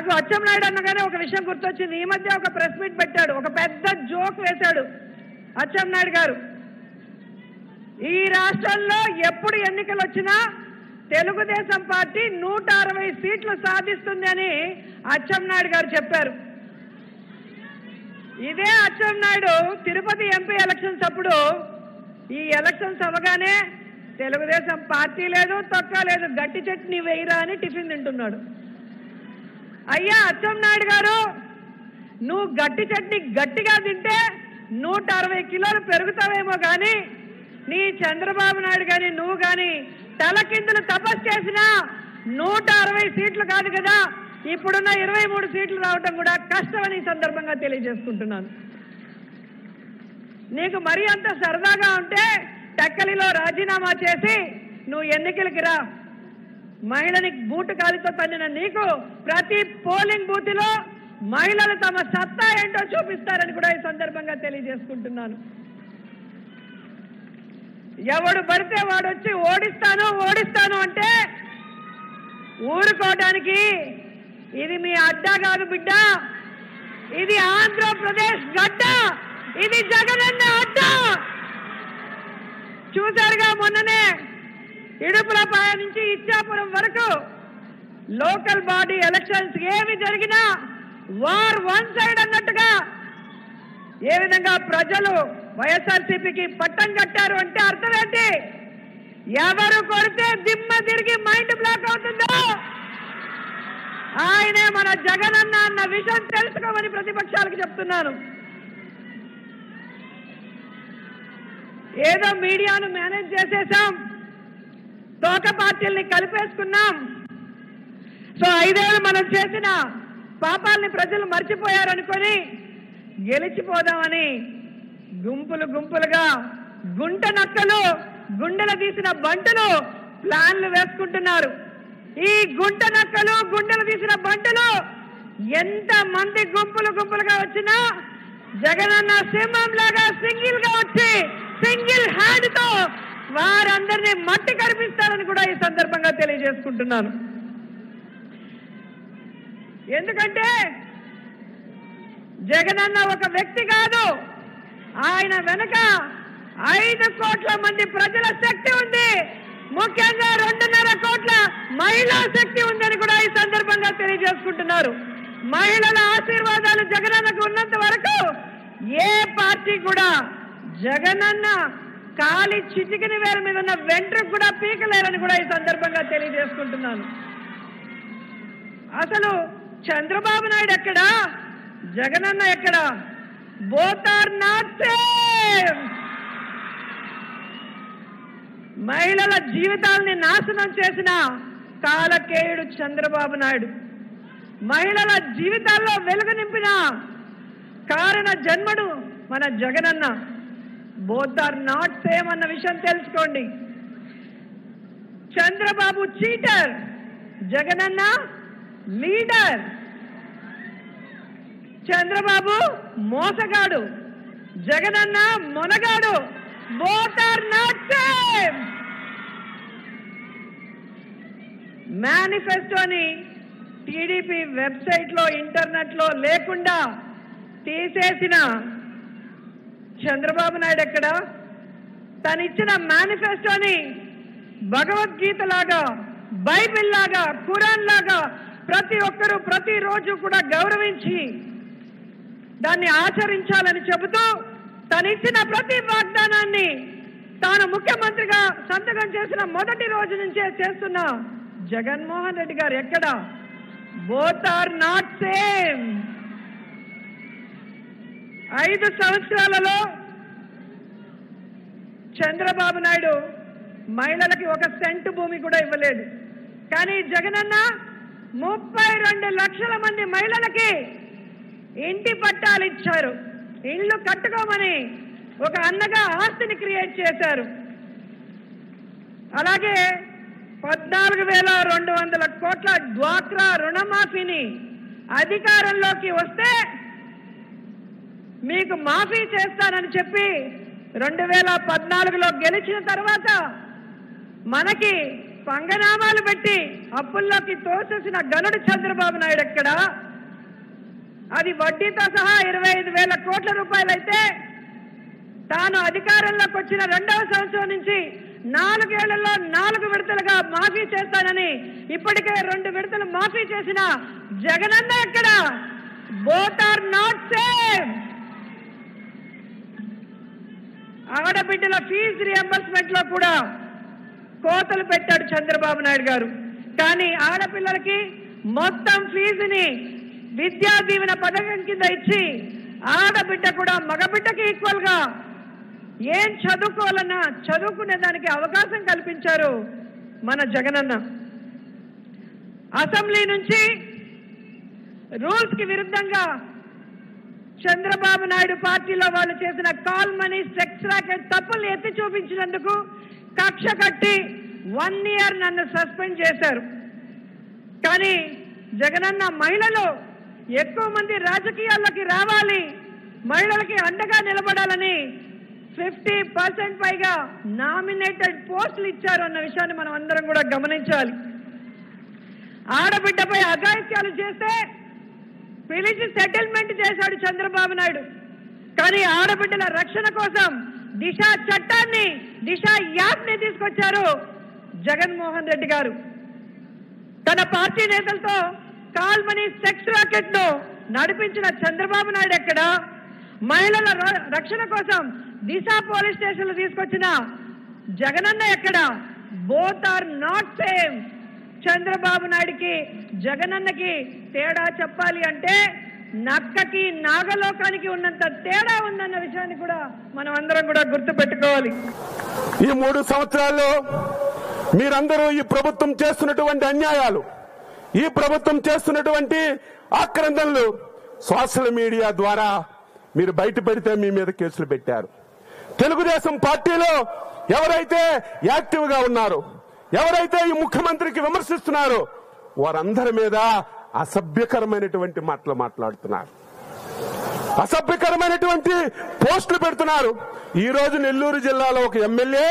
నాకు అచ్చెన్నాయుడు అనగానే ఒక విషయం గుర్తొచ్చింది ఈ మధ్య ఒక ప్రెస్ మీట్ పెట్టాడు ఒక పెద్ద జోక్ వేశాడు అచ్చెన్నాయుడు గారు ఈ రాష్ట్రంలో ఎప్పుడు ఎన్నికలు వచ్చినా తెలుగుదేశం పార్టీ నూట అరవై సీట్లు సాధిస్తుంది అని అచ్చెన్నాయుడు గారు చెప్పారు ఇదే అచ్చెన్నాయుడు తిరుపతి ఎంపీ ఎలక్షన్స్ అప్పుడు ఈ ఎలక్షన్స్ అవ్వగానే తెలుగుదేశం పార్టీ లేదు తొక్క లేదు గట్టి చట్నీ వేయరా అని టిఫిన్ తింటున్నాడు అయ్యా అచ్చెన్నాయుడు గారు నువ్వు గట్టి చట్నీ గట్టిగా తింటే నూట అరవై కిలోలు పెరుగుతావేమో కానీ నీ చంద్రబాబు నాయుడు కానీ నువ్వు కానీ తలకిందులు తపస్సు చేసినా నూట అరవై సీట్లు కాదు కదా ఇప్పుడున్న ఇరవై మూడు సీట్లు రావటం కూడా కష్టమని ఈ సందర్భంగా తెలియజేసుకుంటున్నాను నీకు మరీ అంత సరదాగా ఉంటే టక్కలిలో రాజీనామా చేసి నువ్వు ఎన్నికలకి రా మహిళని బూటు కాలితో తన్నిన నీకు ప్రతి పోలింగ్ బూత్లో మహిళలు తమ సత్తా ఏంటో చూపిస్తారని కూడా ఈ సందర్భంగా తెలియజేసుకుంటున్నాను ఎవడు పడితే వాడు వచ్చి ఓడిస్తాను ఓడిస్తాను అంటే ఊరుకోవడానికి ఇది మీ అడ్డా కాదు బిడ్డ ఇది ఆంధ్రప్రదేశ్ గడ్డ ఇది జగనన్న అడ్డ చూశారుగా మొన్ననే ఇడుపులపాయ నుంచి ఇచ్చాపురం వరకు లోకల్ బాడీ ఎలక్షన్స్ ఏమి జరిగినా వార్ వన్ సైడ్ అన్నట్టుగా ఏ విధంగా ప్రజలు వైఎస్ఆర్సీపీకి పట్టం కట్టారు అంటే అర్థం ఏంటి ఎవరు కొడితే దిమ్మ తిరిగి మైండ్ బ్లాక్ అవుతుందో ఆయనే మన జగనన్న అన్న విషయం తెలుసుకోమని ప్రతిపక్షాలకు చెప్తున్నాను ఏదో మీడియాను మేనేజ్ చేసేసాం తోక పార్టీల్ని కలిపేసుకున్నాం సో ఐదేళ్ళు మనం చేసిన పాపాలని ప్రజలు మర్చిపోయారనుకొని గెలిచిపోదామని గుంపులు గుంపులుగా గుంట నక్కలు గుండెలు తీసిన బంటులు ప్లాన్లు వేసుకుంటున్నారు ఈ గుంట నక్కలు గుండెలు తీసిన బంటులు ఎంత మంది గుంపులు గుంపులుగా వచ్చినా జగనన్న సింహం లాగా సింగిల్ గా వచ్చి సింగిల్ హ్యాండ్ తో వారందరినీ మట్టి కనిపిస్తారని కూడా ఈ సందర్భంగా తెలియజేసుకుంటున్నాను ఎందుకంటే జగనన్న ఒక వ్యక్తి కాదు ఆయన వెనుక ఐదు కోట్ల మంది ప్రజల శక్తి ఉంది ముఖ్యంగా రెండున్నర కోట్ల మహిళా శక్తి ఉందని కూడా ఈ సందర్భంగా తెలియజేసుకుంటున్నారు మహిళల ఆశీర్వాదాలు జగనన్నకు ఉన్నంత వరకు ఏ పార్టీ కూడా జగనన్న కాలి చిటికిన వేల మీద ఉన్న వెంట్రుకు కూడా పీకలేరని కూడా ఈ సందర్భంగా తెలియజేసుకుంటున్నాను అసలు చంద్రబాబు నాయుడు ఎక్కడా జగనన్న ఎక్కడా బోత్ ఆర్ నాట్ సేమ్ మహిళల జీవితాల్ని నాశనం చేసిన కాలకేయుడు చంద్రబాబు నాయుడు మహిళల జీవితాల్లో వెలుగు నింపిన కారణ జన్మడు మన జగనన్న బోత్ ఆర్ నాట్ సేమ్ అన్న విషయం తెలుసుకోండి చంద్రబాబు చీటర్ జగనన్న లీడర్ చంద్రబాబు మోసగాడు జగనన్న మొనగాడు బోత్ ఆర్ నాట్ సేమ్ మేనిఫెస్టోని టీడీపీ వెబ్సైట్ లో ఇంటర్నెట్ లో లేకుండా తీసేసిన చంద్రబాబు నాయుడు ఎక్కడ తనిచ్చిన మేనిఫెస్టోని భగవద్గీత లాగా బైబిల్ లాగా ఖురాన్ లాగా ప్రతి ఒక్కరూ ప్రతిరోజు కూడా గౌరవించి దాన్ని ఆచరించాలని చెబుతూ తనిచ్చిన ప్రతి వాగ్దానాన్ని తాను ముఖ్యమంత్రిగా సంతకం చేసిన మొదటి రోజు నుంచే చేస్తున్న జగన్మోహన్ రెడ్డి గారు ఎక్కడ బోత్ ఆర్ నాట్ సేమ్ ఐదు సంవత్సరాలలో చంద్రబాబు నాయుడు మహిళలకి ఒక సెంటు భూమి కూడా ఇవ్వలేదు కానీ జగనన్న ముప్పై రెండు లక్షల మంది మహిళలకి ఇంటి పట్టాలు ఇచ్చారు ఇల్లు కట్టుకోమని ఒక అన్నగా ఆస్తిని క్రియేట్ చేశారు అలాగే పద్నాలుగు వేల రెండు వందల కోట్ల డ్వాక్రా రుణమాఫీని అధికారంలోకి వస్తే మీకు మాఫీ చేస్తానని చెప్పి రెండు వేల పద్నాలుగులో గెలిచిన తర్వాత మనకి పంగనామాలు పెట్టి అప్పుల్లోకి తోసేసిన గనుడు చంద్రబాబు నాయుడు ఎక్కడ అది వడ్డీతో సహా ఇరవై ఐదు వేల కోట్ల రూపాయలైతే తాను అధికారంలోకి వచ్చిన రెండవ సంవత్సరం నుంచి నాలుగేళ్లలో నాలుగు విడతలుగా మాఫీ చేస్తానని ఇప్పటికే రెండు విడతలు మాఫీ చేసిన జగనన్న ఎక్కడ బోత్ ఆర్ నాట్ సేమ్ ఆడబిడ్డల ఫీజు రియంబర్స్మెంట్ లో కూడా కోతలు పెట్టాడు చంద్రబాబు నాయుడు గారు కానీ ఆడపిల్లలకి మొత్తం ఫీజుని విద్యా దీవెన పథకం కింద ఇచ్చి ఆడబిడ్డ కూడా మగబిడ్డకి ఈక్వల్ గా ఏం చదువుకోవాలన్నా చదువుకునే దానికి అవకాశం కల్పించారు మన జగనన్న అసెంబ్లీ నుంచి రూల్స్ కి విరుద్ధంగా చంద్రబాబు నాయుడు పార్టీలో వాళ్ళు చేసిన కాల్ మనీ సెక్స్ రాకెట్ తప్పులు ఎత్తి చూపించినందుకు కక్ష కట్టి వన్ ఇయర్ నన్ను సస్పెండ్ చేశారు కానీ జగనన్న మహిళలు ఎక్కువ మంది రాజకీయాల్లోకి రావాలి మహిళలకి అండగా నిలబడాలని ఫిఫ్టీ పర్సెంట్ పైగా నామినేటెడ్ పోస్టులు ఇచ్చారు అన్న విషయాన్ని మనం అందరం కూడా గమనించాలి ఆడబిడ్డపై అఘాయిత్యాలు చేస్తే పిలిచి సెటిల్మెంట్ చేశాడు చంద్రబాబు నాయుడు కానీ ఆడబిడ్డల రక్షణ కోసం దిశ చట్టాన్ని దిశ యాప్ ని తీసుకొచ్చారు జగన్మోహన్ రెడ్డి గారు తన పార్టీ నేతలతో కాల్మనీ సెక్స్ రాకెట్ ను నడిపించిన చంద్రబాబు నాయుడు ఎక్కడ మహిళల ర- రక్షణ కోసం దిశ పోలీస్ స్టేషన్లు తీసుకొచ్చిన జగనన్న ఎక్కడ both are not same Chandrababu నాయుడికి జగనన్నకి తేడా చెప్పాలి అంటే నక్కకి నాగలోకానికి ఉన్నంత తేడా ఉందన్న విషయాన్ని కూడా మనం అందరం కూడా గుర్తు పెట్టుకోవాలి ఈ మూడు సంవత్సరాల్లో మీరందరూ ఈ ప్రభుత్వం చేస్తున్నటువంటి అన్యాయాలు ఈ ప్రభుత్వం చేస్తున్నటువంటి ఆక్రందనలు సోషల్ మీడియా ద్వారా మీరు బయట పెడితే మీ మీద కేసులు పెట్టారు తెలుగుదేశం పార్టీలో ఎవరైతే యాక్టివ్ గా ఉన్నారో ఎవరైతే ఈ ముఖ్యమంత్రికి విమర్శిస్తున్నారో వారందరి మీద అసభ్యకరమైనటువంటి మాటలు మాట్లాడుతున్నారు అసభ్యకరమైనటువంటి పోస్టులు పెడుతున్నారు ఈ రోజు నెల్లూరు జిల్లాలో ఒక ఎమ్మెల్యే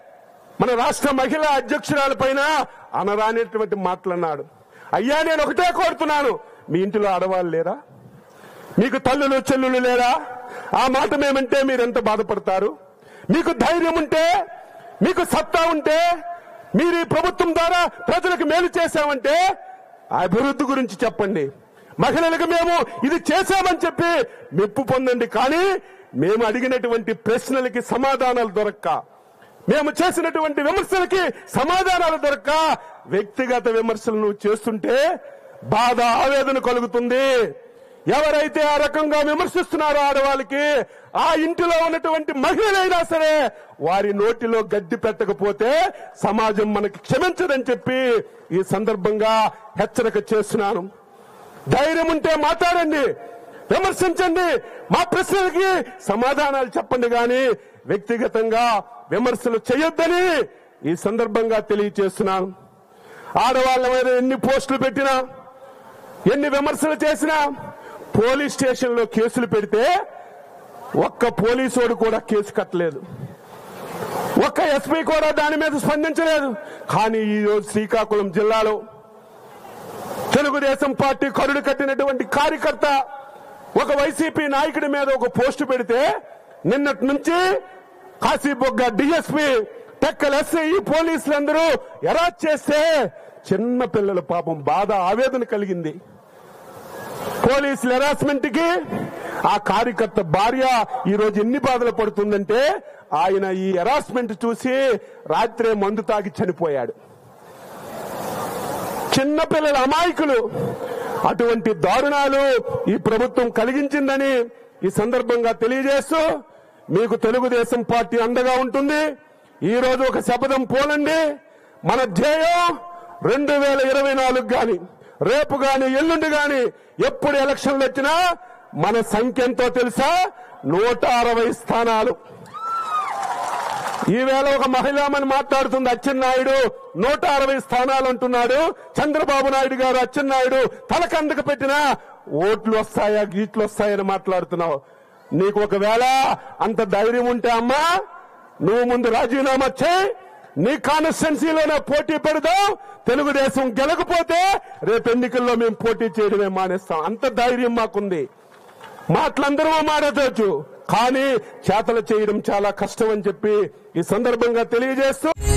మన రాష్ట్ర మహిళా అధ్యక్షురాల పైన అనరానేటువంటి మాటలన్నాడు అయ్యా నేను ఒకటే కోరుతున్నాను మీ ఇంటిలో ఆడవాళ్ళు లేరా మీకు తల్లులు చెల్లులు లేరా ఆ మాట మేమంటే మీరెంత బాధపడతారు మీకు ధైర్యం ఉంటే మీకు సత్తా ఉంటే మీరు ఈ ప్రభుత్వం ద్వారా ప్రజలకు మేలు చేశామంటే అభివృద్ధి గురించి చెప్పండి మహిళలకు మేము ఇది చేశామని చెప్పి మెప్పు పొందండి కానీ మేము అడిగినటువంటి ప్రశ్నలకి సమాధానాలు దొరక్క మేము చేసినటువంటి విమర్శలకి సమాధానాలు దొరక్క వ్యక్తిగత విమర్శలు నువ్వు చేస్తుంటే బాధ ఆవేదన కలుగుతుంది ఎవరైతే ఆ రకంగా విమర్శిస్తున్నారో ఆడవాళ్ళకి ఆ ఇంటిలో ఉన్నటువంటి మహిళలైనా సరే వారి నోటిలో గడ్డి పెట్టకపోతే సమాజం మనకి క్షమించదని చెప్పి ఈ సందర్భంగా హెచ్చరిక చేస్తున్నాను ధైర్యం ఉంటే మాట్లాడండి విమర్శించండి మా ప్రశ్నలకి సమాధానాలు చెప్పండి గాని వ్యక్తిగతంగా విమర్శలు చేయొద్దని ఈ సందర్భంగా తెలియచేస్తున్నాను ఆడవాళ్ళ మీద ఎన్ని పోస్టులు పెట్టినా ఎన్ని విమర్శలు చేసినా పోలీస్ స్టేషన్లో కేసులు పెడితే ఒక్క పోలీసోడు కూడా కేసు కట్టలేదు ఒక్క ఎస్పీ కూడా దాని మీద స్పందించలేదు కానీ ఈ రోజు శ్రీకాకుళం జిల్లాలో తెలుగుదేశం పార్టీ కరుడు కట్టినటువంటి కార్యకర్త ఒక వైసీపీ నాయకుడి మీద ఒక పోస్టు పెడితే నిన్నటి నుంచి కాశీబొగ్గ డిఎస్పీ టెక్కల ఎస్ఐ పోలీసులందరూ ఎలా చేస్తే చిన్న పిల్లల పాపం బాధ ఆవేదన కలిగింది పోలీసుల హెరాస్మెంట్ కి ఆ కార్యకర్త భార్య ఈ రోజు ఎన్ని బాధలు పడుతుందంటే ఆయన ఈ హెరాస్మెంట్ చూసి రాత్రే మందు తాగి చనిపోయాడు చిన్నపిల్లల అమాయకులు అటువంటి దారుణాలు ఈ ప్రభుత్వం కలిగించిందని ఈ సందర్భంగా తెలియజేస్తూ మీకు తెలుగుదేశం పార్టీ అండగా ఉంటుంది ఈ రోజు ఒక శపథం పోలండి మన ధ్యేయం రెండు వేల ఇరవై నాలుగు గాని రేపు గాని ఎల్లుండి గాని ఎప్పుడు ఎలక్షన్లు వచ్చినా మన సంఖ్య ఎంతో తెలుసా నూట అరవై స్థానాలు ఈవేళ ఒక మహిళామని మాట్లాడుతుంది అచ్చెన్నాయుడు నూట అరవై స్థానాలు అంటున్నాడు చంద్రబాబు నాయుడు గారు అచ్చెన్నాయుడు తలకందకు పెట్టినా ఓట్లు వస్తాయా గీట్లు వస్తాయని మాట్లాడుతున్నావు నీకు ఒకవేళ అంత ధైర్యం ఉంటే అమ్మా నువ్వు ముందు రాజీనామా చేయి నీ కాన్స్టిట్యున్సీలోనే పోటీ పెడదాం తెలుగుదేశం గెలకపోతే రేపు ఎన్నికల్లో మేము పోటీ చేయడమే మానేస్తాం అంత ధైర్యం మాకుంది మాటలందరూ మాడవచ్చు కానీ చేతలు చేయడం చాలా కష్టం అని చెప్పి ఈ సందర్భంగా తెలియజేస్తూ